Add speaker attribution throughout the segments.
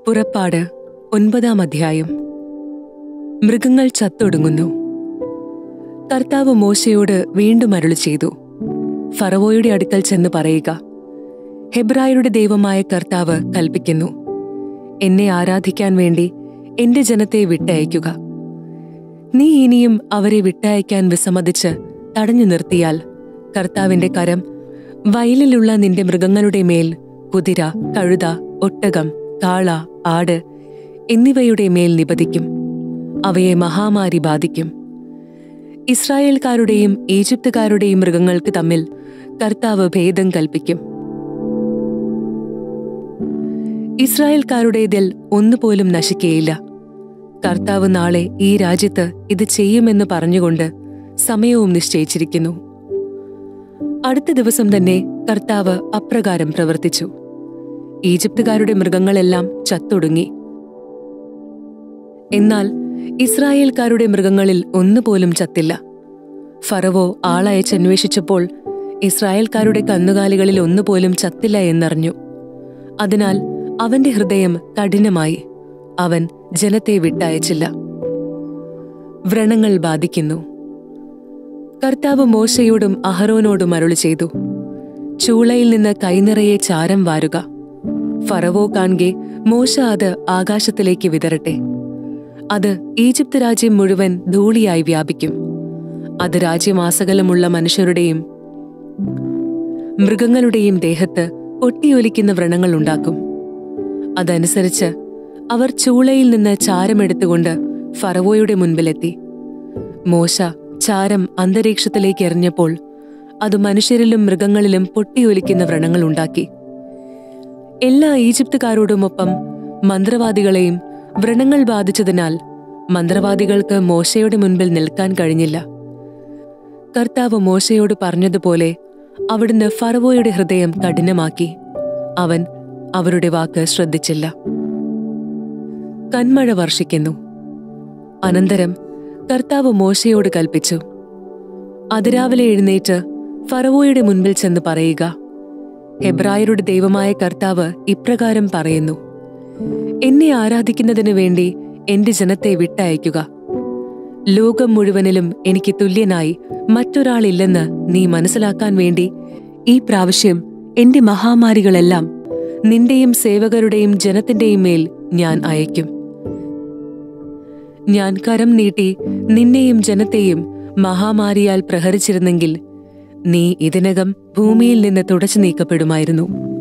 Speaker 1: പുറപ്പാട് ഒൻപതാം അധ്യായം മൃഗങ്ങൾ ചത്തൊടുങ്ങുന്നു കർത്താവ് മോശയോട് വീണ്ടും അരുളി ചെയ്തു ഫറവോയുടെ അടുക്കൽ ചെന്ന് പറയുക ഹെബ്രായരുടെ ദൈവമായ കർത്താവ് കൽപ്പിക്കുന്നു എന്നെ ആരാധിക്കാൻ വേണ്ടി എന്റെ ജനത്തെ വിട്ടയക്കുക നീ ഇനിയും അവരെ വിട്ടയക്കാൻ വിസമ്മതിച്ച് തടഞ്ഞു നിർത്തിയാൽ കർത്താവിന്റെ കരം വയലിലുള്ള നിന്റെ മൃഗങ്ങളുടെ മേൽ കുതിര കഴുത ഒട്ടകം കാള ആട് എന്നിവയുടെ മേൽ നിപതിക്കും അവയെ മഹാമാരി ബാധിക്കും ഇസ്രായേൽക്കാരുടെയും ഈജിപ്തുകാരുടെയും മൃഗങ്ങൾക്ക് തമ്മിൽ കർത്താവ് ഭേദം കൽപ്പിക്കും ഇസ്രായേൽക്കാരുടേതിൽ ഒന്നുപോലും നശിക്കുകയില്ല കർത്താവ് നാളെ ഈ രാജ്യത്ത് ഇത് ചെയ്യുമെന്ന് പറഞ്ഞുകൊണ്ട് സമയവും നിശ്ചയിച്ചിരിക്കുന്നു അടുത്ത ദിവസം തന്നെ കർത്താവ് അപ്രകാരം പ്രവർത്തിച്ചു ഈജിപ്തുകാരുടെ മൃഗങ്ങളെല്ലാം ചത്തൊടുങ്ങി എന്നാൽ ഇസ്രായേൽക്കാരുടെ മൃഗങ്ങളിൽ ഒന്നുപോലും ചത്തില്ല ഫറവോ ആളയച്ചന്വേഷിച്ചപ്പോൾ ഇസ്രായേൽക്കാരുടെ കന്നുകാലികളിൽ ഒന്നുപോലും ചത്തില്ല എന്നറിഞ്ഞു അതിനാൽ അവന്റെ ഹൃദയം കഠിനമായി അവൻ ജനത്തെ വിട്ടയച്ചില്ല വ്രണങ്ങൾ ബാധിക്കുന്നു കർത്താവ് മോശയോടും അഹറോനോടും അരുളി ചെയ്തു ചൂളയിൽ നിന്ന് കൈനിറയെ ചാരം വാരുക ഫറവോ കാൺകെ മോശ അത് ആകാശത്തിലേക്ക് വിതറട്ടെ അത് ഈജിപ്ത് രാജ്യം മുഴുവൻ ധൂളിയായി വ്യാപിക്കും അത് രാജ്യമാസകലമുള്ള മനുഷ്യരുടെയും മൃഗങ്ങളുടെയും ദേഹത്ത് പൊട്ടിയൊലിക്കുന്ന വ്രണങ്ങൾ ഉണ്ടാക്കും അതനുസരിച്ച് അവർ ചൂളയിൽ നിന്ന് ചാരമെടുത്തുകൊണ്ട് ഫറവോയുടെ മുൻപിലെത്തി മോശ ചാരം അന്തരീക്ഷത്തിലേക്ക് എറിഞ്ഞപ്പോൾ അത് മനുഷ്യരിലും മൃഗങ്ങളിലും പൊട്ടിയൊലിക്കുന്ന വ്രണങ്ങൾ ഉണ്ടാക്കി എല്ലാ ഈജിപ്തുകാരോടുമൊപ്പം മന്ത്രവാദികളെയും വ്രണങ്ങൾ ബാധിച്ചതിനാൽ മന്ത്രവാദികൾക്ക് മോശയുടെ മുൻപിൽ നിൽക്കാൻ കഴിഞ്ഞില്ല കർത്താവ് മോശയോട് പറഞ്ഞതുപോലെ അവിടുന്ന് ഫറവോയുടെ ഹൃദയം കഠിനമാക്കി അവൻ അവരുടെ വാക്ക് ശ്രദ്ധിച്ചില്ല കന്മഴ വർഷിക്കുന്നു അനന്തരം കർത്താവ് മോശയോട് കൽപ്പിച്ചു അതിരാവിലെ എഴുന്നേറ്റ് ഫറവോയുടെ മുൻപിൽ ചെന്ന് പറയുക ഹെബ്രായരുടെ ദൈവമായ കർത്താവ് ഇപ്രകാരം പറയുന്നു എന്നെ ആരാധിക്കുന്നതിനു വേണ്ടി എന്റെ ജനത്തെ വിട്ടയക്കുക ലോകം മുഴുവനിലും എനിക്ക് തുല്യനായി മറ്റൊരാളില്ലെന്ന് നീ മനസ്സിലാക്കാൻ വേണ്ടി ഈ പ്രാവശ്യം എന്റെ മഹാമാരികളെല്ലാം നിന്റെയും സേവകരുടെയും ജനത്തിന്റെയും മേൽ ഞാൻ അയക്കും ഞാൻ കരം നീട്ടി നിന്നെയും ജനത്തെയും മഹാമാരിയാൽ പ്രഹരിച്ചിരുന്നെങ്കിൽ നീ ഇതിനകം ഭൂമിയിൽ നിന്ന് തുടച്ചു നീക്കപ്പെടുമായിരുന്നു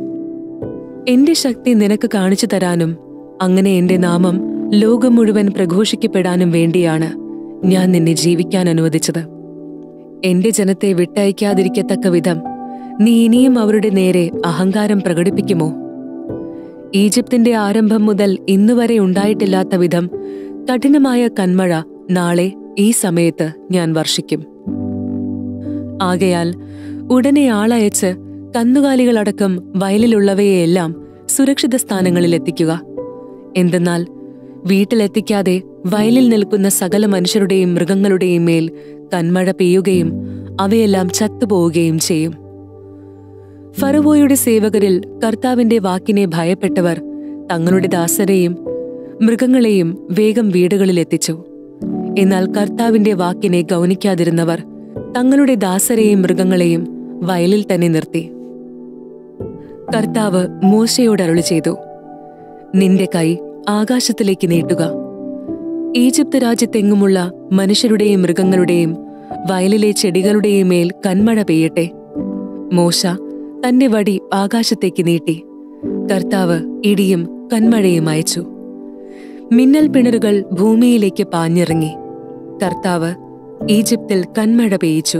Speaker 1: എന്റെ ശക്തി നിനക്ക് കാണിച്ചു തരാനും അങ്ങനെ എന്റെ നാമം ലോകം മുഴുവൻ പ്രഘോഷിക്കപ്പെടാനും വേണ്ടിയാണ് ഞാൻ നിന്നെ ജീവിക്കാൻ അനുവദിച്ചത് എന്റെ ജനത്തെ വിട്ടയക്കാതിരിക്കത്തക്ക വിധം നീ ഇനിയും അവരുടെ നേരെ അഹങ്കാരം പ്രകടിപ്പിക്കുമോ ഈജിപ്തിന്റെ ആരംഭം മുതൽ ഇന്നുവരെ ഉണ്ടായിട്ടില്ലാത്ത വിധം കഠിനമായ കന്മഴ നാളെ ഈ സമയത്ത് ഞാൻ വർഷിക്കും ആകയാൽ ഉടനെ ആളയച്ച് കന്നുകാലികളടക്കം വയലിലുള്ളവയെയെല്ലാം സുരക്ഷിത സ്ഥാനങ്ങളിൽ എത്തിക്കുക എന്തെന്നാൽ വീട്ടിലെത്തിക്കാതെ വയലിൽ നിൽക്കുന്ന സകല മനുഷ്യരുടെയും മൃഗങ്ങളുടെയും മേൽ കന്മഴ പെയ്യുകയും അവയെല്ലാം ചത്തുപോവുകയും ചെയ്യും ഫറവോയുടെ സേവകരിൽ കർത്താവിന്റെ വാക്കിനെ ഭയപ്പെട്ടവർ തങ്ങളുടെ ദാസരെയും മൃഗങ്ങളെയും വേഗം വീടുകളിലെത്തിച്ചു എന്നാൽ കർത്താവിന്റെ വാക്കിനെ ഗൗനിക്കാതിരുന്നവർ തങ്ങളുടെ ദാസരെയും മൃഗങ്ങളെയും വയലിൽ തന്നെ നിർത്തി കർത്താവ് മോശയോട് അരുളി ചെയ്തു നിന്റെ കൈ ആകാശത്തിലേക്ക് നീട്ടുക ഈജിപ്ത് രാജ്യത്തെങ്ങുമുള്ള മനുഷ്യരുടെയും മൃഗങ്ങളുടെയും വയലിലെ ചെടികളുടെയും മേൽ കന്മഴ പെയ്യട്ടെ മോശ തന്റെ വടി ആകാശത്തേക്ക് നീട്ടി കർത്താവ് ഇടിയും കന്മഴയും അയച്ചു മിന്നൽ പിണറുകൾ ഭൂമിയിലേക്ക് പാഞ്ഞിറങ്ങി കർത്താവ് ഈജിപ്തിൽ കന്മഴ പെയ്യിച്ചു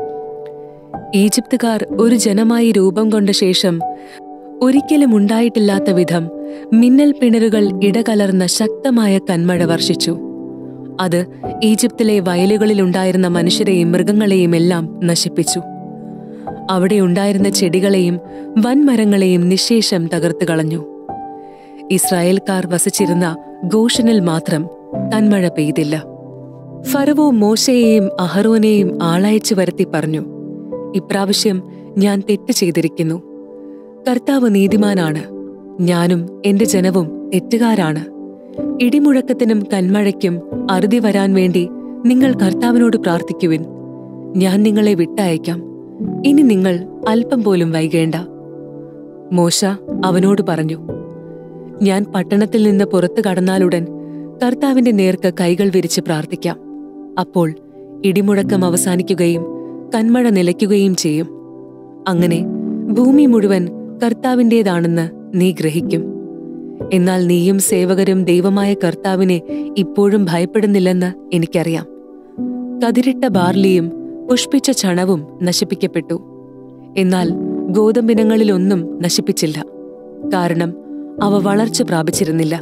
Speaker 1: ഈജിപ്തുകാർ ഒരു ജനമായി രൂപം കൊണ്ട ശേഷം ഒരിക്കലും ഉണ്ടായിട്ടില്ലാത്ത വിധം മിന്നൽ പിണറുകൾ ഇടകലർന്ന ശക്തമായ കന്മഴ വർഷിച്ചു അത് ഈജിപ്തിലെ വയലുകളിലുണ്ടായിരുന്ന മനുഷ്യരെയും മൃഗങ്ങളെയും എല്ലാം നശിപ്പിച്ചു അവിടെ ഉണ്ടായിരുന്ന ചെടികളെയും വൻമരങ്ങളെയും നിശേഷം തകർത്തു കളഞ്ഞു ഇസ്രായേൽക്കാർ വസിച്ചിരുന്ന ഗോഷനിൽ മാത്രം കന്മഴ പെയ്തില്ല ഫറവോ മോശയെയും അഹറോനെയും ആളയച്ചു വരുത്തി പറഞ്ഞു ഇപ്രാവശ്യം ഞാൻ തെറ്റ് ചെയ്തിരിക്കുന്നു കർത്താവ് നീതിമാനാണ് ഞാനും എന്റെ ജനവും തെറ്റുകാരാണ് ഇടിമുഴക്കത്തിനും കന്മഴയ്ക്കും അറുതി വരാൻ വേണ്ടി നിങ്ങൾ കർത്താവിനോട് പ്രാർത്ഥിക്കുവിൻ ഞാൻ നിങ്ങളെ വിട്ടയക്കാം ഇനി നിങ്ങൾ അല്പം പോലും വൈകേണ്ട മോശ അവനോട് പറഞ്ഞു ഞാൻ പട്ടണത്തിൽ നിന്ന് പുറത്തു കടന്നാലുടൻ കർത്താവിന്റെ നേർക്ക് കൈകൾ വിരിച്ച് പ്രാർത്ഥിക്കാം അപ്പോൾ ഇടിമുഴക്കം അവസാനിക്കുകയും കന്മഴ നിലയ്ക്കുകയും ചെയ്യും അങ്ങനെ ഭൂമി മുഴുവൻ കർത്താവിൻ്റെതാണെന്ന് നീ ഗ്രഹിക്കും എന്നാൽ നീയും സേവകരും ദൈവമായ കർത്താവിനെ ഇപ്പോഴും ഭയപ്പെടുന്നില്ലെന്ന് എനിക്കറിയാം കതിരിട്ട ബാർലിയും പുഷ്പിച്ച ചണവും നശിപ്പിക്കപ്പെട്ടു എന്നാൽ ഗോതമ്പിനങ്ങളിലൊന്നും നശിപ്പിച്ചില്ല കാരണം അവ വളർച്ച പ്രാപിച്ചിരുന്നില്ല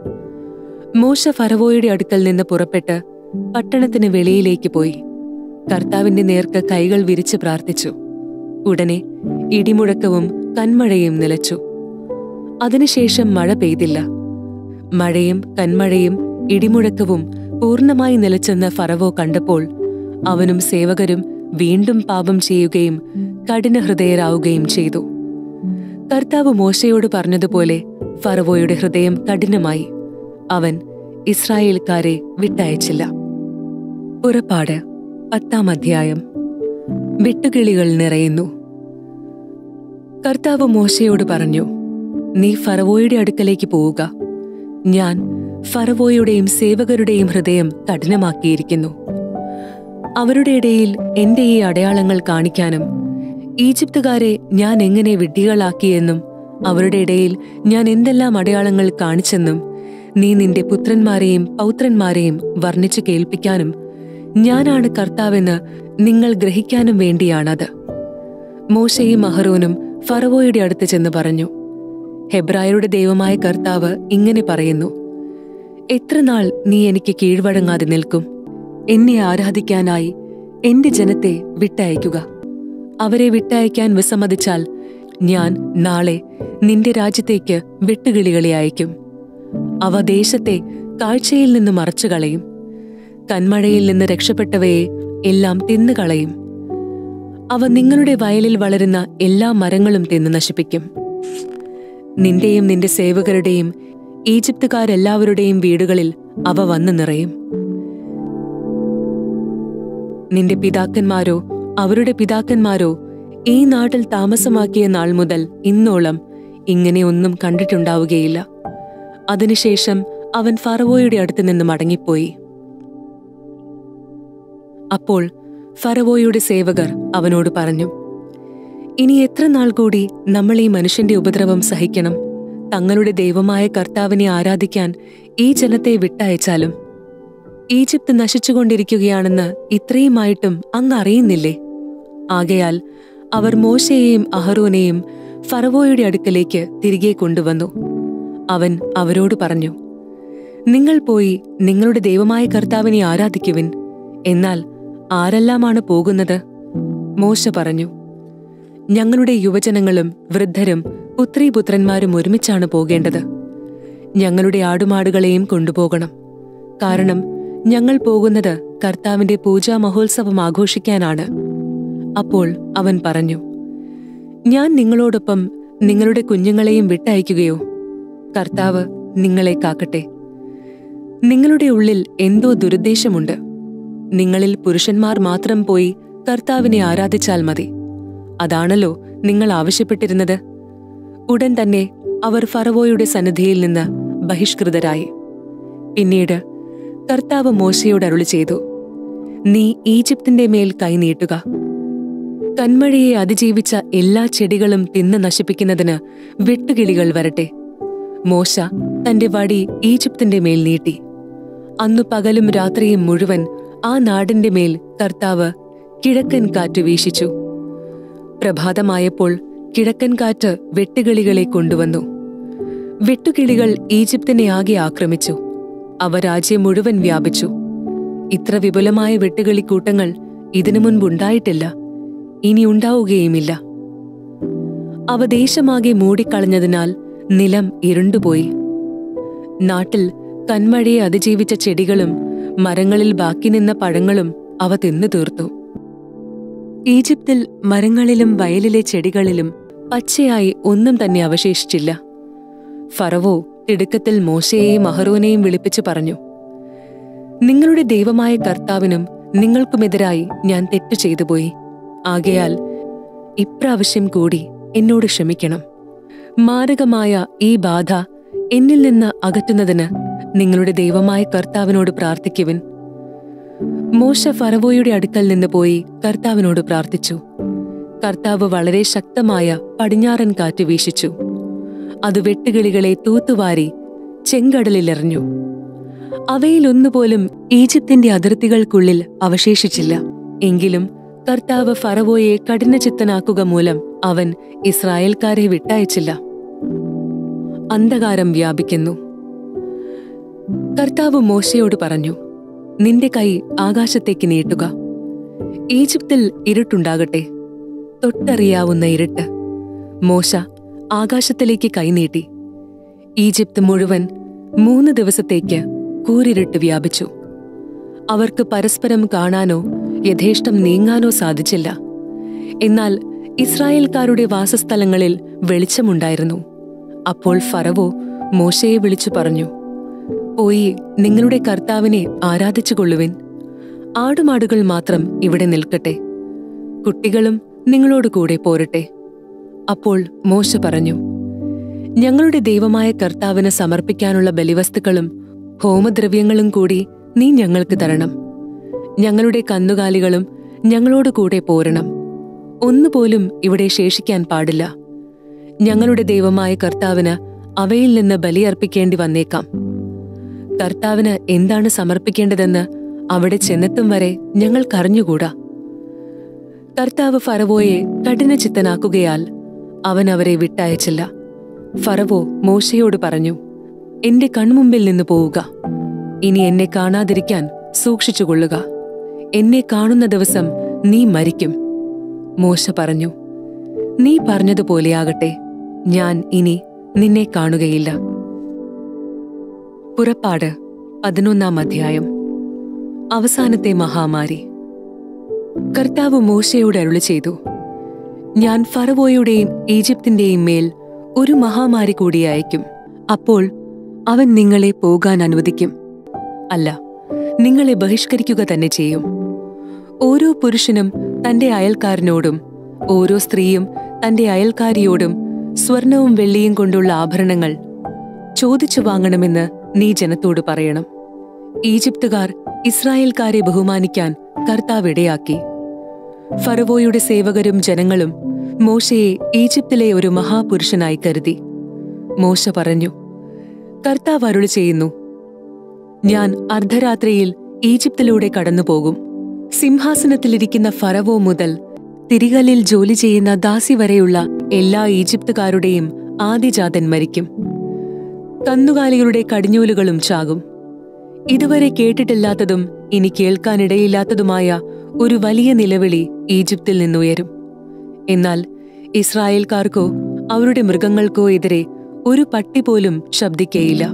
Speaker 1: മോശ ഫറവോയുടെ അടുക്കൽ നിന്ന് പുറപ്പെട്ട് പട്ടണത്തിന് വെളിയിലേക്ക് പോയി കർത്താവിന്റെ നേർക്ക് കൈകൾ വിരിച്ച് പ്രാർത്ഥിച്ചു ഉടനെ ഇടിമുഴക്കവും കന്മഴയും നിലച്ചു അതിനുശേഷം മഴ പെയ്തില്ല മഴയും കന്മഴയും ഇടിമുഴക്കവും പൂർണ്ണമായി നിലച്ചെന്ന് ഫറവോ കണ്ടപ്പോൾ അവനും സേവകരും വീണ്ടും പാപം ചെയ്യുകയും കഠിനഹൃദയരാവുകയും ചെയ്തു കർത്താവ് മോശയോട് പറഞ്ഞതുപോലെ ഫറവോയുടെ ഹൃദയം കഠിനമായി അവൻ ഇസ്രായേൽക്കാരെ വിട്ടയച്ചില്ല പുറപ്പാട് പത്താം അധ്യായം വെട്ടുകിളികൾ നിറയുന്നു കർത്താവ് മോശയോട് പറഞ്ഞു നീ ഫറവോയുടെ അടുക്കലേക്ക് പോവുക ഞാൻ ഫറവോയുടെയും സേവകരുടെയും ഹൃദയം കഠിനമാക്കിയിരിക്കുന്നു അവരുടെ ഇടയിൽ എന്റെ ഈ അടയാളങ്ങൾ കാണിക്കാനും ഈജിപ്തുകാരെ ഞാൻ എങ്ങനെ വിഡ്ഢികളാക്കിയെന്നും അവരുടെ ഇടയിൽ ഞാൻ എന്തെല്ലാം അടയാളങ്ങൾ കാണിച്ചെന്നും നീ നിന്റെ പുത്രന്മാരെയും പൗത്രന്മാരെയും വർണ്ണിച്ചു കേൾപ്പിക്കാനും ഞാനാണ് കർത്താവെന്ന് നിങ്ങൾ ഗ്രഹിക്കാനും വേണ്ടിയാണത് മോശയും അഹറോനും ഫറവോയുടെ അടുത്ത് ചെന്ന് പറഞ്ഞു ഹെബ്രായരുടെ ദൈവമായ കർത്താവ് ഇങ്ങനെ പറയുന്നു എത്ര നാൾ നീ എനിക്ക് കീഴ്വഴങ്ങാതെ നിൽക്കും എന്നെ ആരാധിക്കാനായി എന്റെ ജനത്തെ വിട്ടയക്കുക അവരെ വിട്ടയക്കാൻ വിസമ്മതിച്ചാൽ ഞാൻ നാളെ നിന്റെ രാജ്യത്തേക്ക് വെട്ടുകിളികളെ അയക്കും അവ ദേശത്തെ കാഴ്ചയിൽ നിന്ന് മറച്ചു കളയും കന്മഴയിൽ നിന്ന് രക്ഷപ്പെട്ടവയെ എല്ലാം തിന്നുകളയും അവ നിങ്ങളുടെ വയലിൽ വളരുന്ന എല്ലാ മരങ്ങളും തിന്നു നശിപ്പിക്കും നിന്റെയും നിന്റെ സേവകരുടെയും ഈജിപ്തുകാരെല്ലാവരുടെയും വീടുകളിൽ അവ വന്നു നിറയും നിന്റെ പിതാക്കന്മാരോ അവരുടെ പിതാക്കന്മാരോ ഈ നാട്ടിൽ താമസമാക്കിയ നാൾ മുതൽ ഇന്നോളം ഇങ്ങനെ ഒന്നും കണ്ടിട്ടുണ്ടാവുകയില്ല അതിനുശേഷം അവൻ ഫറവോയുടെ അടുത്ത് നിന്ന് മടങ്ങിപ്പോയി അപ്പോൾ ഫറവോയുടെ സേവകർ അവനോട് പറഞ്ഞു ഇനി എത്ര നാൾ കൂടി നമ്മൾ ഈ മനുഷ്യന്റെ ഉപദ്രവം സഹിക്കണം തങ്ങളുടെ ദൈവമായ കർത്താവിനെ ആരാധിക്കാൻ ഈ ജനത്തെ വിട്ടയച്ചാലും ഈജിപ്ത് നശിച്ചുകൊണ്ടിരിക്കുകയാണെന്ന് ഇത്രയുമായിട്ടും അങ്ങ് അറിയുന്നില്ലേ ആകയാൽ അവർ മോശയെയും അഹറോനെയും ഫറവോയുടെ അടുക്കലേക്ക് തിരികെ കൊണ്ടുവന്നു അവൻ അവരോട് പറഞ്ഞു നിങ്ങൾ പോയി നിങ്ങളുടെ ദൈവമായ കർത്താവിനെ ആരാധിക്കുവിൻ എന്നാൽ ആരെല്ലാമാണ് പോകുന്നത് മോശ പറഞ്ഞു ഞങ്ങളുടെ യുവജനങ്ങളും വൃദ്ധരും പുത്രീപുത്രന്മാരും ഒരുമിച്ചാണ് പോകേണ്ടത് ഞങ്ങളുടെ ആടുമാടുകളെയും കൊണ്ടുപോകണം കാരണം ഞങ്ങൾ പോകുന്നത് കർത്താവിന്റെ പൂജാ മഹോത്സവം ആഘോഷിക്കാനാണ് അപ്പോൾ അവൻ പറഞ്ഞു ഞാൻ നിങ്ങളോടൊപ്പം നിങ്ങളുടെ കുഞ്ഞുങ്ങളെയും വിട്ടയക്കുകയോ കർത്താവ് നിങ്ങളെ കാക്കട്ടെ നിങ്ങളുടെ ഉള്ളിൽ എന്തോ ദുരുദ്ദേശമുണ്ട് നിങ്ങളിൽ പുരുഷന്മാർ മാത്രം പോയി കർത്താവിനെ ആരാധിച്ചാൽ മതി അതാണല്ലോ നിങ്ങൾ ആവശ്യപ്പെട്ടിരുന്നത് ഉടൻ തന്നെ അവർ ഫറവോയുടെ സന്നിധിയിൽ നിന്ന് ബഹിഷ്കൃതരായി പിന്നീട് കർത്താവ് മോശയോട് അരുളി ചെയ്തു നീ ഈജിപ്തിന്റെ മേൽ കൈനീട്ടുക കന്മഴയെ അതിജീവിച്ച എല്ലാ ചെടികളും തിന്ന് നശിപ്പിക്കുന്നതിന് വെട്ടുകിളികൾ വരട്ടെ മോശ തന്റെ വടി ഈജിപ്തിന്റെ മേൽ നീട്ടി അന്നു പകലും രാത്രിയും മുഴുവൻ ആ നാടിന്റെ മേൽ കർത്താവ് കിഴക്കൻ കാറ്റ് വീശിച്ചു പ്രഭാതമായപ്പോൾ കിഴക്കൻ കാറ്റ് വെട്ടുകിളികളെ കൊണ്ടുവന്നു വെട്ടുകിളികൾ ഈജിപ്തിനെ ആകെ ആക്രമിച്ചു അവ രാജ്യം മുഴുവൻ വ്യാപിച്ചു ഇത്ര വിപുലമായ വെട്ടുകിളിക്കൂട്ടങ്ങൾ ഇതിനു മുൻപുണ്ടായിട്ടില്ല ഇനി ഉണ്ടാവുകയുമില്ല അവ ദേശമാകെ മൂടിക്കളഞ്ഞതിനാൽ നിലം ഇരുണ്ടുപോയി നാട്ടിൽ കന്മഴയെ അതിജീവിച്ച ചെടികളും മരങ്ങളിൽ ബാക്കി നിന്ന പഴങ്ങളും അവ തിന്നു തീർത്തു ഈജിപ്തിൽ മരങ്ങളിലും വയലിലെ ചെടികളിലും പച്ചയായി ഒന്നും തന്നെ അവശേഷിച്ചില്ല ഫറവോ തിടുക്കത്തിൽ മോശയെയും അഹറോനെയും വിളിപ്പിച്ചു പറഞ്ഞു നിങ്ങളുടെ ദൈവമായ കർത്താവിനും നിങ്ങൾക്കുമെതിരായി ഞാൻ തെറ്റു ചെയ്തുപോയി ആകയാൽ ഇപ്രാവശ്യം കൂടി എന്നോട് ക്ഷമിക്കണം മാരകമായ ഈ ബാധ എന്നിൽ നിന്ന് അകറ്റുന്നതിന് നിങ്ങളുടെ ദൈവമായ കർത്താവിനോട് പ്രാർത്ഥിക്കുവിൻ മോശ ഫറവോയുടെ അടുക്കൽ നിന്ന് പോയി കർത്താവിനോട് പ്രാർത്ഥിച്ചു കർത്താവ് വളരെ ശക്തമായ പടിഞ്ഞാറൻ കാറ്റ് വീശിച്ചു അത് വെട്ടുകിളികളെ തൂത്തുവാരി ചെങ്കടലിലെറിഞ്ഞു അവയിലൊന്നുപോലും ഈജിപ്തിന്റെ അതിർത്തികൾക്കുള്ളിൽ അവശേഷിച്ചില്ല എങ്കിലും കർത്താവ് ഫറവോയെ കഠിനചിത്തനാക്കുക മൂലം അവൻ ഇസ്രായേൽക്കാരെ വിട്ടയച്ചില്ല അന്ധകാരം വ്യാപിക്കുന്നു കർത്താവ് മോശയോട് പറഞ്ഞു നിന്റെ കൈ ആകാശത്തേക്ക് നീട്ടുക ഈജിപ്തിൽ ഇരുട്ടുണ്ടാകട്ടെ തൊട്ടറിയാവുന്ന ഇരുട്ട് മോശ ആകാശത്തിലേക്ക് കൈനീട്ടി ഈജിപ്ത് മുഴുവൻ മൂന്ന് ദിവസത്തേക്ക് കൂരിരുട്ട് വ്യാപിച്ചു അവർക്ക് പരസ്പരം കാണാനോ യഥേഷ്ടം നീങ്ങാനോ സാധിച്ചില്ല എന്നാൽ ഇസ്രായേൽക്കാരുടെ വാസസ്ഥലങ്ങളിൽ വെളിച്ചമുണ്ടായിരുന്നു അപ്പോൾ ഫറവോ മോശയെ വിളിച്ചു പറഞ്ഞു പോയി നിങ്ങളുടെ കർത്താവിനെ ആരാധിച്ചുകൊള്ളുവിൻ ആടുമാടുകൾ മാത്രം ഇവിടെ നിൽക്കട്ടെ കുട്ടികളും നിങ്ങളോട് കൂടെ പോരട്ടെ അപ്പോൾ മോശ പറഞ്ഞു ഞങ്ങളുടെ ദൈവമായ കർത്താവിന് സമർപ്പിക്കാനുള്ള ബലിവസ്തുക്കളും ഹോമദ്രവ്യങ്ങളും കൂടി നീ ഞങ്ങൾക്ക് തരണം ഞങ്ങളുടെ കന്നുകാലികളും ഞങ്ങളോട് കൂടെ പോരണം ഒന്നുപോലും ഇവിടെ ശേഷിക്കാൻ പാടില്ല ഞങ്ങളുടെ ദൈവമായ കർത്താവിന് അവയിൽ നിന്ന് ബലിയർപ്പിക്കേണ്ടി വന്നേക്കാം കർത്താവിന് എന്താണ് സമർപ്പിക്കേണ്ടതെന്ന് അവിടെ ചെന്നെത്തും വരെ ഞങ്ങൾക്കറിഞ്ഞുകൂടാ കർത്താവ് ഫറവോയെ കഠിനചിത്തനാക്കുകയാൽ അവൻ അവരെ വിട്ടയച്ചില്ല ഫറവോ മോശയോട് പറഞ്ഞു എന്റെ കൺമുമ്പിൽ നിന്ന് പോവുക ഇനി എന്നെ കാണാതിരിക്കാൻ സൂക്ഷിച്ചുകൊള്ളുക എന്നെ കാണുന്ന ദിവസം നീ മരിക്കും മോശ പറഞ്ഞു നീ പറഞ്ഞതുപോലെയാകട്ടെ ഞാൻ ഇനി നിന്നെ കാണുകയില്ല പുറപ്പാട് പതിനൊന്നാം അധ്യായം അവസാനത്തെ മഹാമാരി കർത്താവ് മോശയോട് അരുളി ചെയ്തു ഞാൻ ഫറവോയുടെയും ഈജിപ്തിന്റെയും മേൽ ഒരു മഹാമാരി കൂടി അയക്കും അപ്പോൾ അവൻ നിങ്ങളെ പോകാൻ അനുവദിക്കും അല്ല നിങ്ങളെ ബഹിഷ്കരിക്കുക തന്നെ ചെയ്യും ഓരോ പുരുഷനും തന്റെ അയൽക്കാരനോടും ഓരോ സ്ത്രീയും തന്റെ അയൽക്കാരിയോടും സ്വർണവും വെള്ളിയും കൊണ്ടുള്ള ആഭരണങ്ങൾ ചോദിച്ചു വാങ്ങണമെന്ന് നീ ജനത്തോട് പറയണം ഈജിപ്തുകാർ ഇസ്രായേൽക്കാരെ ബഹുമാനിക്കാൻ കർത്താവ് ഇടയാക്കി ഫറവോയുടെ സേവകരും ജനങ്ങളും മോശയെ ഈജിപ്തിലെ ഒരു മഹാപുരുഷനായി കരുതി മോശ പറഞ്ഞു കർത്താവ് അരുളി ചെയ്യുന്നു ഞാൻ അർദ്ധരാത്രിയിൽ ഈജിപ്തിലൂടെ കടന്നുപോകും സിംഹാസനത്തിലിരിക്കുന്ന ഫറവോ മുതൽ തിരികലിൽ ജോലി ചെയ്യുന്ന ദാസി വരെയുള്ള എല്ലാ ഈജിപ്തുകാരുടെയും ആദിജാതൻ മരിക്കും കന്നുകാലികളുടെ കടിഞ്ഞൂലുകളും ചാകും ഇതുവരെ കേട്ടിട്ടില്ലാത്തതും ഇനി കേൾക്കാനിടയില്ലാത്തതുമായ ഒരു വലിയ നിലവിളി ഈജിപ്തിൽ നിന്നുയരും എന്നാൽ ഇസ്രായേൽക്കാർക്കോ അവരുടെ മൃഗങ്ങൾക്കോ എതിരെ ഒരു പട്ടി പോലും ശബ്ദിക്കേയില്ല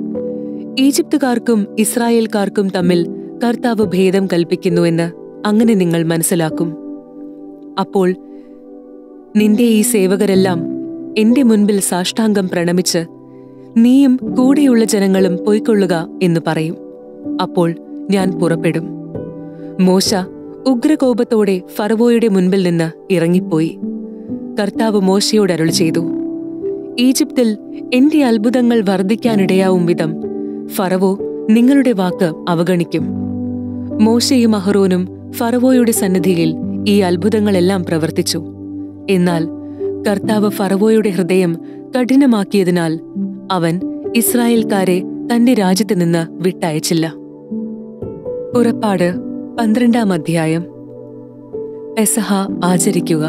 Speaker 1: ഈജിപ്തുകാർക്കും ഇസ്രായേൽക്കാർക്കും തമ്മിൽ കർത്താവ് ഭേദം കൽപ്പിക്കുന്നുവെന്ന് അങ്ങനെ നിങ്ങൾ മനസ്സിലാക്കും അപ്പോൾ നിന്റെ ഈ സേവകരെല്ലാം എന്റെ മുൻപിൽ സാഷ്ടാംഗം പ്രണമിച്ച് നീയും കൂടെയുള്ള ജനങ്ങളും പൊയ്ക്കൊള്ളുക എന്ന് പറയും അപ്പോൾ ഞാൻ പുറപ്പെടും മോശ ഉഗ്രകോപത്തോടെ ഫറവോയുടെ മുൻപിൽ നിന്ന് ഇറങ്ങിപ്പോയി കർത്താവ് മോശയോട് അരുൾ ചെയ്തു ഈജിപ്തിൽ എന്റെ അത്ഭുതങ്ങൾ വർദ്ധിക്കാനിടയാവും വിധം ഫറവോ നിങ്ങളുടെ വാക്ക് അവഗണിക്കും മോശയും അഹ്റോനും ഫറവോയുടെ സന്നിധിയിൽ ഈ അത്ഭുതങ്ങളെല്ലാം പ്രവർത്തിച്ചു എന്നാൽ കർത്താവ് ഫറവോയുടെ ഹൃദയം കഠിനമാക്കിയതിനാൽ അവൻ ഇസ്രായേൽക്കാരെ തന്റെ രാജ്യത്ത് നിന്ന് വിട്ടയച്ചില്ല പുറപ്പാട് പന്ത്രണ്ടാം അധ്യായം പെസഹ ആചരിക്കുക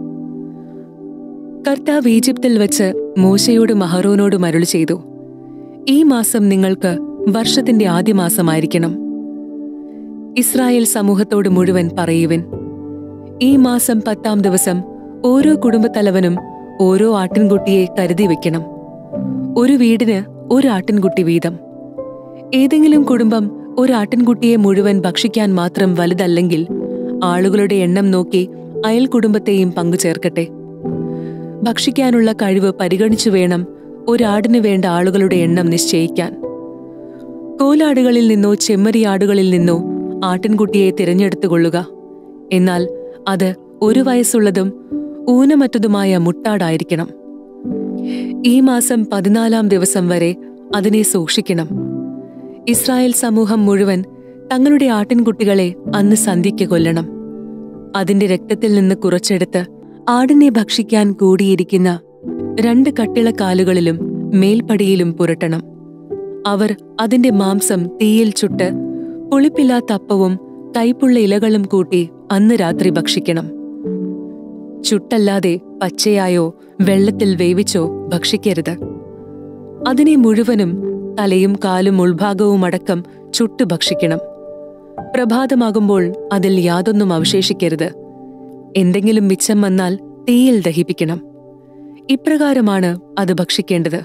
Speaker 1: കർത്താവ് ഈജിപ്തിൽ വച്ച് മോശയോടും അഹറോനോടും അരുളി ചെയ്തു ഈ മാസം നിങ്ങൾക്ക് വർഷത്തിന്റെ ആദ്യ മാസമായിരിക്കണം ഇസ്രായേൽ സമൂഹത്തോട് മുഴുവൻ പറയുവിൻ ഈ മാസം പത്താം ദിവസം ഓരോ കുടുംബത്തലവനും ഓരോ ആട്ടിൻകുട്ടിയെ കരുതി വെക്കണം ഒരു വീടിന് ഒരു ആട്ടിൻകുട്ടി വീതം ഏതെങ്കിലും കുടുംബം ഒരു ആട്ടിൻകുട്ടിയെ മുഴുവൻ ഭക്ഷിക്കാൻ മാത്രം വലുതല്ലെങ്കിൽ ആളുകളുടെ എണ്ണം നോക്കി അയൽ കുടുംബത്തെയും പങ്കുചേർക്കട്ടെ ഭക്ഷിക്കാനുള്ള കഴിവ് പരിഗണിച്ചു വേണം ഒരാടിന് വേണ്ട ആളുകളുടെ എണ്ണം നിശ്ചയിക്കാൻ കോലാടുകളിൽ നിന്നോ ചെമ്മരിയാടുകളിൽ നിന്നോ ആട്ടിൻകുട്ടിയെ തിരഞ്ഞെടുത്തുകൊള്ളുക എന്നാൽ അത് ഒരു വയസ്സുള്ളതും ഊനമറ്റതുമായ മുട്ടാടായിരിക്കണം ഈ മാസം പതിനാലാം ദിവസം വരെ അതിനെ സൂക്ഷിക്കണം ഇസ്രായേൽ സമൂഹം മുഴുവൻ തങ്ങളുടെ ആട്ടിൻകുട്ടികളെ അന്ന് സന്ധ്യയ്ക്ക് കൊല്ലണം അതിന്റെ രക്തത്തിൽ നിന്ന് കുറച്ചെടുത്ത് ആടിനെ ഭക്ഷിക്കാൻ കൂടിയിരിക്കുന്ന രണ്ട് കട്ടിളക്കാലുകളിലും മേൽപ്പടിയിലും പുരട്ടണം അവർ അതിന്റെ മാംസം തീയിൽ ചുട്ട് പുളിപ്പില്ലാത്ത അപ്പവും കൈപ്പുള്ള ഇലകളും കൂട്ടി അന്ന് രാത്രി ഭക്ഷിക്കണം ചുട്ടല്ലാതെ പച്ചയായോ വെള്ളത്തിൽ വേവിച്ചോ ഭക്ഷിക്കരുത് അതിനെ മുഴുവനും തലയും കാലും ഉൾഭാഗവും അടക്കം ചുട്ടു ഭക്ഷിക്കണം പ്രഭാതമാകുമ്പോൾ അതിൽ യാതൊന്നും അവശേഷിക്കരുത് എന്തെങ്കിലും മിച്ചം വന്നാൽ തീയിൽ ദഹിപ്പിക്കണം ഇപ്രകാരമാണ് അത് ഭക്ഷിക്കേണ്ടത്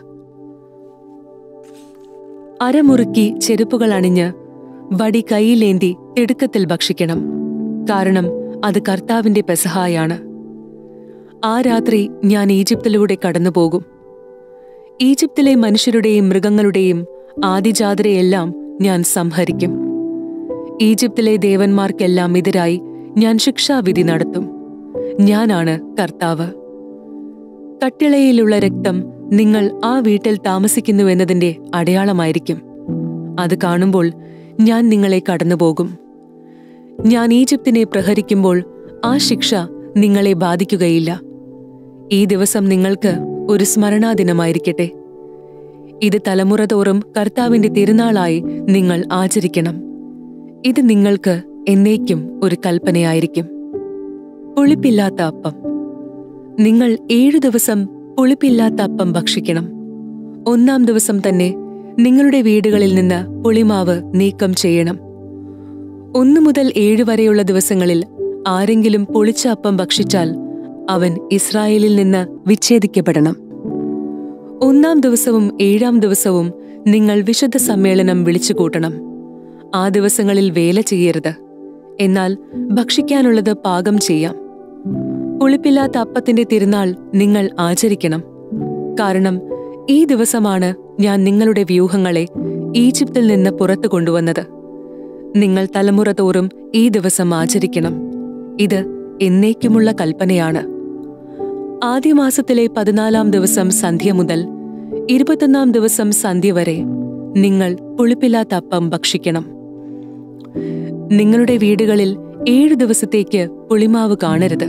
Speaker 1: അരമുറുക്കി ചെരുപ്പുകൾ അണിഞ്ഞ് വടി കൈയിലേന്തി തിടുക്കത്തിൽ ഭക്ഷിക്കണം കാരണം അത് കർത്താവിന്റെ പെസഹായാണ് ആ രാത്രി ഞാൻ ഈജിപ്തിലൂടെ കടന്നുപോകും ഈജിപ്തിലെ മനുഷ്യരുടെയും മൃഗങ്ങളുടെയും ആദിജാതരെയെല്ലാം ഞാൻ സംഹരിക്കും ഈജിപ്തിലെ ദേവന്മാർക്കെല്ലാം എതിരായി ഞാൻ ശിക്ഷാവിധി നടത്തും ഞാനാണ് കർത്താവ് കട്ടിളയിലുള്ള രക്തം നിങ്ങൾ ആ വീട്ടിൽ താമസിക്കുന്നുവെന്നതിന്റെ അടയാളമായിരിക്കും അത് കാണുമ്പോൾ ഞാൻ നിങ്ങളെ കടന്നുപോകും ഞാൻ ഈജിപ്തിനെ പ്രഹരിക്കുമ്പോൾ ആ ശിക്ഷ നിങ്ങളെ ബാധിക്കുകയില്ല ഈ ദിവസം നിങ്ങൾക്ക് ഒരു സ്മരണാദിനമായിരിക്കട്ടെ ഇത് തലമുറ തോറും കർത്താവിന്റെ തിരുനാളായി നിങ്ങൾ ആചരിക്കണം ഇത് നിങ്ങൾക്ക് എന്നേക്കും ഒരു കൽപ്പനയായിരിക്കും പുളിപ്പില്ലാത്ത അപ്പം നിങ്ങൾ ഏഴു ദിവസം പുളിപ്പില്ലാത്ത അപ്പം ഭക്ഷിക്കണം ഒന്നാം ദിവസം തന്നെ നിങ്ങളുടെ വീടുകളിൽ നിന്ന് പുളിമാവ് നീക്കം ചെയ്യണം ഒന്നു മുതൽ ഏഴ് വരെയുള്ള ദിവസങ്ങളിൽ ആരെങ്കിലും പൊളിച്ച അപ്പം ഭക്ഷിച്ചാൽ അവൻ ഇസ്രായേലിൽ നിന്ന് വിച്ഛേദിക്കപ്പെടണം ഒന്നാം ദിവസവും ഏഴാം ദിവസവും നിങ്ങൾ വിശുദ്ധ സമ്മേളനം വിളിച്ചുകൂട്ടണം ആ ദിവസങ്ങളിൽ വേല ചെയ്യരുത് എന്നാൽ ഭക്ഷിക്കാനുള്ളത് പാകം ചെയ്യാം പുളിപ്പില്ലാത്ത അപ്പത്തിന്റെ തിരുനാൾ നിങ്ങൾ ആചരിക്കണം കാരണം ഈ ദിവസമാണ് ഞാൻ നിങ്ങളുടെ വ്യൂഹങ്ങളെ ഈജിപ്തിൽ നിന്ന് പുറത്തു കൊണ്ടുവന്നത് നിങ്ങൾ തലമുറ തോറും ഈ ദിവസം ആചരിക്കണം ഇത് എന്നേക്കുമുള്ള കൽപ്പനയാണ് ആദ്യ മാസത്തിലെ പതിനാലാം ദിവസം സന്ധ്യ മുതൽ ഇരുപത്തൊന്നാം ദിവസം സന്ധ്യ വരെ നിങ്ങൾ പുളിപ്പില്ലാത്ത അപ്പം ഭക്ഷിക്കണം നിങ്ങളുടെ വീടുകളിൽ ഏഴു ദിവസത്തേക്ക് പുളിമാവ് കാണരുത്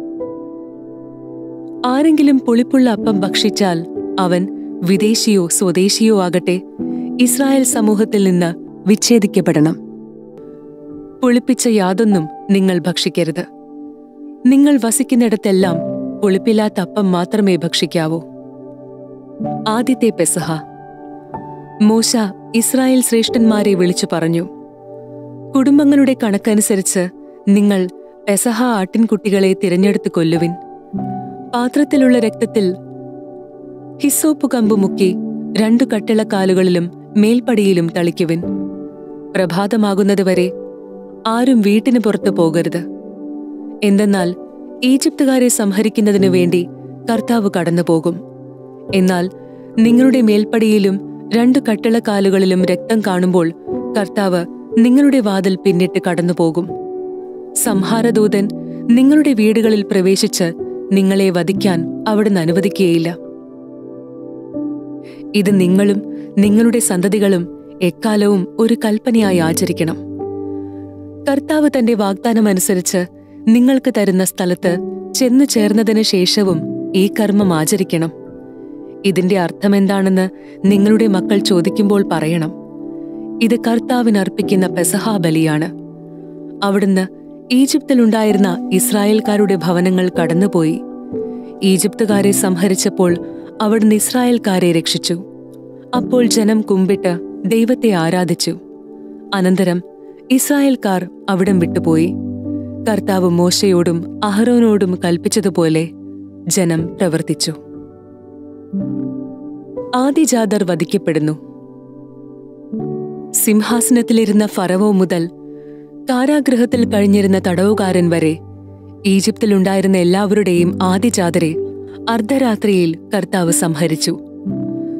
Speaker 1: ആരെങ്കിലും പുളിപ്പുള്ള അപ്പം ഭക്ഷിച്ചാൽ അവൻ വിദേശിയോ സ്വദേശിയോ ആകട്ടെ ഇസ്രായേൽ സമൂഹത്തിൽ നിന്ന് വിച്ഛേദിക്കപ്പെടണം പുളിപ്പിച്ച യാതൊന്നും നിങ്ങൾ ഭക്ഷിക്കരുത് നിങ്ങൾ വസിക്കുന്നിടത്തെല്ലാം പുളിപ്പില്ലാത്ത അപ്പം മാത്രമേ ഭക്ഷിക്കാവൂ ആദ്യത്തെ പെസഹ മോശ ഇസ്രായേൽ ശ്രേഷ്ഠന്മാരെ വിളിച്ചു പറഞ്ഞു കുടുംബങ്ങളുടെ കണക്കനുസരിച്ച് നിങ്ങൾ പെസഹ ആട്ടിൻകുട്ടികളെ തിരഞ്ഞെടുത്ത് കൊല്ലുവിൻ പാത്രത്തിലുള്ള രക്തത്തിൽ ഹിസോപ്പ് കമ്പ് മുക്കി രണ്ടു കട്ടിളക്കാലുകളിലും മേൽപ്പടിയിലും തളിക്കുവിൻ പ്രഭാതമാകുന്നതുവരെ ആരും വീട്ടിന് പുറത്തു പോകരുത് എന്തെന്നാൽ ഈജിപ്തുകാരെ സംഹരിക്കുന്നതിനു വേണ്ടി കർത്താവ് കടന്നുപോകും എന്നാൽ നിങ്ങളുടെ മേൽപ്പടിയിലും രണ്ടു കട്ടിളക്കാലുകളിലും രക്തം കാണുമ്പോൾ കർത്താവ് നിങ്ങളുടെ വാതിൽ പിന്നിട്ട് കടന്നുപോകും സംഹാരദൂതൻ നിങ്ങളുടെ വീടുകളിൽ പ്രവേശിച്ച് നിങ്ങളെ വധിക്കാൻ അവിടുന്ന് അനുവദിക്കുകയില്ല ഇത് നിങ്ങളും നിങ്ങളുടെ സന്തതികളും എക്കാലവും ഒരു കൽപ്പനയായി ആചരിക്കണം കർത്താവ് തന്റെ വാഗ്ദാനമനുസരിച്ച് നിങ്ങൾക്ക് തരുന്ന സ്ഥലത്ത് ചെന്നു ചേർന്നതിന് ശേഷവും ഈ കർമ്മം ആചരിക്കണം ഇതിന്റെ അർത്ഥമെന്താണെന്ന് നിങ്ങളുടെ മക്കൾ ചോദിക്കുമ്പോൾ പറയണം ഇത് കർത്താവിന് അർപ്പിക്കുന്ന പെസഹാ ബലിയാണ് അവിടുന്ന് ഈജിപ്തിലുണ്ടായിരുന്ന ഇസ്രായേൽക്കാരുടെ ഭവനങ്ങൾ കടന്നുപോയി ഈജിപ്തുകാരെ സംഹരിച്ചപ്പോൾ അവിടുന്ന് ഇസ്രായേൽക്കാരെ രക്ഷിച്ചു അപ്പോൾ ജനം കുമ്പിട്ട് ദൈവത്തെ ആരാധിച്ചു അനന്തരം ഇസ്രായേൽക്കാർ അവിടം വിട്ടുപോയി കർത്താവ് മോശയോടും അഹരോനോടും കൽപ്പിച്ചതുപോലെ ജനം പ്രവർത്തിച്ചു ആദിജാതർ വധിക്കപ്പെടുന്നു സിംഹാസനത്തിലിരുന്ന ഫറവോ മുതൽ കാരാഗൃഹത്തിൽ കഴിഞ്ഞിരുന്ന തടവുകാരൻ വരെ ഈജിപ്തിലുണ്ടായിരുന്ന എല്ലാവരുടെയും ആദിജാതരെ അർദ്ധരാത്രിയിൽ കർത്താവ് സംഹരിച്ചു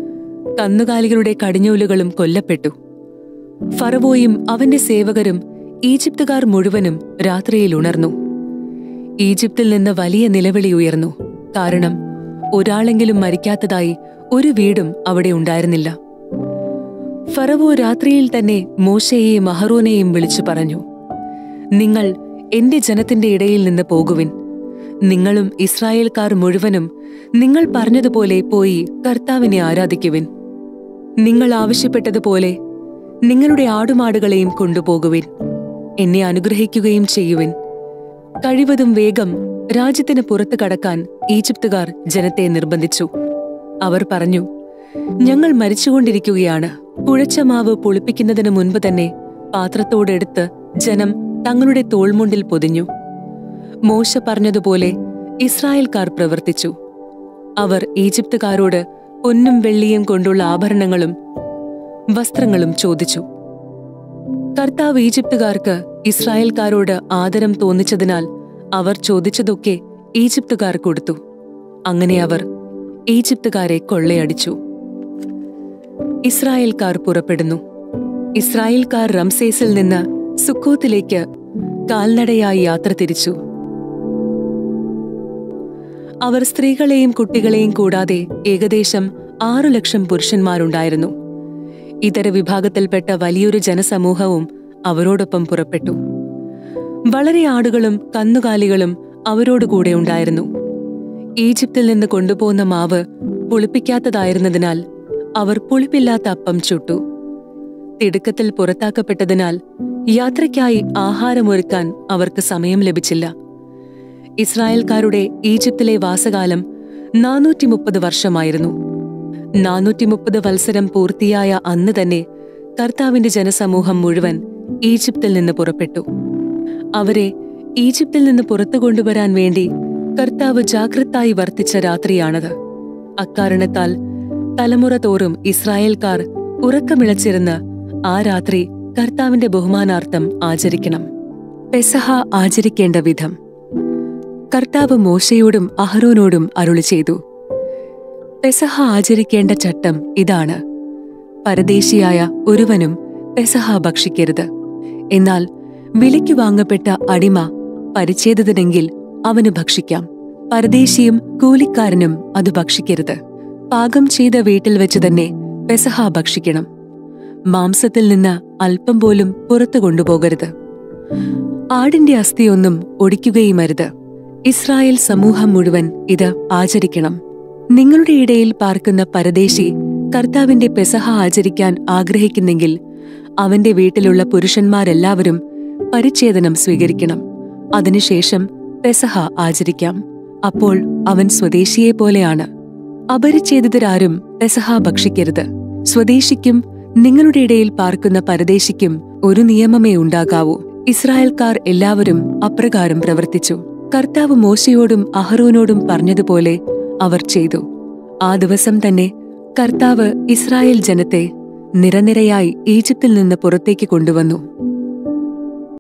Speaker 1: കന്നുകാലികളുടെ കടിഞ്ഞൂലുകളും കൊല്ലപ്പെട്ടു ഫറവോയും അവന്റെ സേവകരും ഈജിപ്തുകാർ മുഴുവനും രാത്രിയിൽ ഉണർന്നു ഈജിപ്തിൽ നിന്ന് വലിയ നിലവിളി ഉയർന്നു കാരണം ഒരാളെങ്കിലും മരിക്കാത്തതായി ഒരു വീടും അവിടെ ഉണ്ടായിരുന്നില്ല ഫറവോ രാത്രിയിൽ തന്നെ മോശയെയും അഹറോനെയും വിളിച്ചു പറഞ്ഞു നിങ്ങൾ എന്റെ ജനത്തിന്റെ ഇടയിൽ നിന്ന് പോകുവിൻ നിങ്ങളും ഇസ്രായേൽക്കാർ മുഴുവനും നിങ്ങൾ പറഞ്ഞതുപോലെ പോയി കർത്താവിനെ ആരാധിക്കുവിൻ നിങ്ങൾ ആവശ്യപ്പെട്ടതുപോലെ നിങ്ങളുടെ ആടുമാടുകളെയും കൊണ്ടുപോകുവിൻ എന്നെ അനുഗ്രഹിക്കുകയും ചെയ്യുവിൻ കഴിവതും വേഗം രാജ്യത്തിന് പുറത്തു കടക്കാൻ ഈജിപ്തുകാർ ജനത്തെ നിർബന്ധിച്ചു അവർ പറഞ്ഞു ഞങ്ങൾ മരിച്ചുകൊണ്ടിരിക്കുകയാണ് പുഴച്ച മാവ് പുളിപ്പിക്കുന്നതിന് മുൻപ് തന്നെ പാത്രത്തോടെടുത്ത് ജനം തങ്ങളുടെ തോൾമുണ്ടിൽ പൊതിഞ്ഞു മോശ പറഞ്ഞതുപോലെ ഇസ്രായേൽക്കാർ പ്രവർത്തിച്ചു അവർ ഈജിപ്തുകാരോട് പൊന്നും വെള്ളിയും കൊണ്ടുള്ള ആഭരണങ്ങളും വസ്ത്രങ്ങളും ചോദിച്ചു കർത്താവ് ഈജിപ്തുകാർക്ക് ഇസ്രായേൽക്കാരോട് ആദരം തോന്നിച്ചതിനാൽ അവർ ചോദിച്ചതൊക്കെ ഈജിപ്തുകാർ കൊടുത്തു അങ്ങനെ അവർ ഈജിപ്തുകാരെ കൊള്ളയടിച്ചു ഇസ്രായേൽക്കാർ പുറപ്പെടുന്നു ഇസ്രായേൽക്കാർ റംസേസിൽ നിന്ന് സുക്കോത്തിലേക്ക് കാൽനടയായി യാത്ര തിരിച്ചു അവർ സ്ത്രീകളെയും കുട്ടികളെയും കൂടാതെ ഏകദേശം ആറു ലക്ഷം പുരുഷന്മാരുണ്ടായിരുന്നു ഇതര വിഭാഗത്തിൽപ്പെട്ട വലിയൊരു ജനസമൂഹവും അവരോടൊപ്പം പുറപ്പെട്ടു വളരെ ആടുകളും കന്നുകാലികളും അവരോടുകൂടെ ഉണ്ടായിരുന്നു ഈജിപ്തിൽ നിന്ന് കൊണ്ടുപോകുന്ന മാവ് പുളിപ്പിക്കാത്തതായിരുന്നതിനാൽ അവർ പുളിപ്പില്ലാത്ത അപ്പം ചുട്ടു തിടുക്കത്തിൽ പുറത്താക്കപ്പെട്ടതിനാൽ യാത്രയ്ക്കായി ആഹാരമൊരുക്കാൻ അവർക്ക് സമയം ലഭിച്ചില്ല ഇസ്രായേൽക്കാരുടെ ഈജിപ്തിലെ വാസകാലം നാനൂറ്റി മുപ്പത് വർഷമായിരുന്നു നാനൂറ്റി മുപ്പത് വത്സരം പൂർത്തിയായ അന്ന് തന്നെ കർത്താവിന്റെ ജനസമൂഹം മുഴുവൻ ഈജിപ്തിൽ നിന്ന് പുറപ്പെട്ടു അവരെ ഈജിപ്തിൽ നിന്ന് പുറത്തു കൊണ്ടുവരാൻ വേണ്ടി കർത്താവ് ജാഗ്രതായി വർത്തിച്ച രാത്രിയാണത് അക്കാരണത്താൽ തലമുറ തോറും ഇസ്രായേൽക്കാർ ഉറക്കമിളച്ചിരുന്ന് ആ രാത്രി കർത്താവിന്റെ ബഹുമാനാർത്ഥം ആചരിക്കണം പെസഹ ആചരിക്കേണ്ട വിധം കർത്താവ് മോശയോടും അഹ്റോനോടും അരുളി ചെയ്തു പെസഹ ആചരിക്കേണ്ട ചട്ടം ഇതാണ് പരദേശിയായ ഒരുവനും പെസഹ ഭക്ഷിക്കരുത് എന്നാൽ വിലയ്ക്ക് വാങ്ങപ്പെട്ട അടിമ പരിച്ഛേദിതനെങ്കിൽ അവന് ഭക്ഷിക്കാം പരദേശിയും കൂലിക്കാരനും അത് ഭക്ഷിക്കരുത് പാകം ചെയ്ത വീട്ടിൽ വെച്ച് തന്നെ പെസഹ ഭക്ഷിക്കണം മാംസത്തിൽ നിന്ന് അല്പം പോലും പുറത്തു കൊണ്ടുപോകരുത് ആടിന്റെ അസ്ഥിയൊന്നും ഒടിക്കുകയുമരുത് ഇസ്രായേൽ സമൂഹം മുഴുവൻ ഇത് ആചരിക്കണം നിങ്ങളുടെ ഇടയിൽ പാർക്കുന്ന പരദേശി കർത്താവിന്റെ പെസഹ ആചരിക്കാൻ ആഗ്രഹിക്കുന്നെങ്കിൽ അവന്റെ വീട്ടിലുള്ള പുരുഷന്മാരെല്ലാവരും പരിച്ഛേദനം സ്വീകരിക്കണം അതിനുശേഷം പെസഹ ആചരിക്കാം അപ്പോൾ അവൻ സ്വദേശിയെ പോലെയാണ് അപരിച്ഛേദിതരാരും പെസഹ ഭക്ഷിക്കരുത് സ്വദേശിക്കും നിങ്ങളുടെ ഇടയിൽ പാർക്കുന്ന പരദേശിക്കും ഒരു നിയമമേ ഉണ്ടാകാവൂ ഇസ്രായേൽക്കാർ എല്ലാവരും അപ്രകാരം പ്രവർത്തിച്ചു കർത്താവ് മോശയോടും അഹറോനോടും പറഞ്ഞതുപോലെ അവർ ചെയ്തു ആ ദിവസം തന്നെ കർത്താവ് ഇസ്രായേൽ ജനത്തെ നിരനിരയായി ഈജിപ്തിൽ നിന്ന് പുറത്തേക്ക് കൊണ്ടുവന്നു